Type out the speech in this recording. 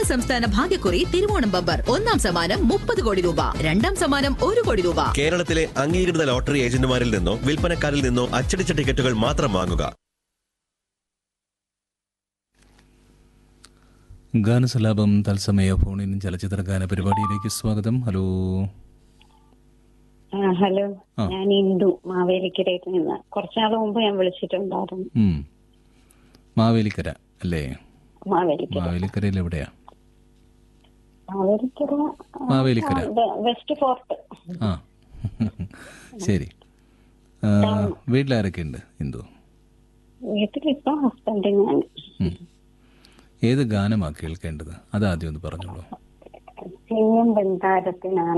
സംസ്ഥാന ഭാഗ്യക്കുറി തിരുവോണം ബമ്പർ ഒന്നാം സമ്മാനം മുപ്പത് കോടി രൂപ രണ്ടാം സമ്മാനം ഒരു കോടി രൂപ കേരളത്തിലെ അംഗീകൃത ലോട്ടറി ഏജന്റുമാരിൽ നിന്നോ വിൽപ്പനക്കാരിൽ നിന്നോ അച്ചടിച്ച ടിക്കറ്റുകൾ മാത്രം വാങ്ങുക ഗാനസലാപം തത്സമയ ഫോണിൻ ചലച്ചിത്ര ഗാന പരിപാടിയിലേക്ക് സ്വാഗതം ഹലോ ആ, ഹലോ ആ. ഞാൻ ഇന്ദു മാവേലിക്കരയിൽ നിന്ന് കുറച്ചാൾ മുമ്പ് ഞാൻ വിളിച്ചിട്ടുണ്ടായിരുന്നു ഉം. മാവേലിക്കര അല്ലേ മാവേലിക്കര മാവേലിക്കരയിൽ എവിടെയാ മാവേലിക്കര ആ, മാവേലിക്കര. ആ, വെ- വെസ്റ്റ് ഫോർട്ട് ആ ശരി ആ, വീട്ടിലാരൊക്കെ ഉണ്ട് ഹിന്ദു വീട്ടിലിപ്പോ ഹസ്ബൻഡ് ഞാൻ ഉം. ഏത് ഗാനമാ കേൾക്കേണ്ടത് അതാദ്യം ഒന്ന് പറഞ്ഞോളൂ സിംഗം ബന്ധാരത്തിനാണ്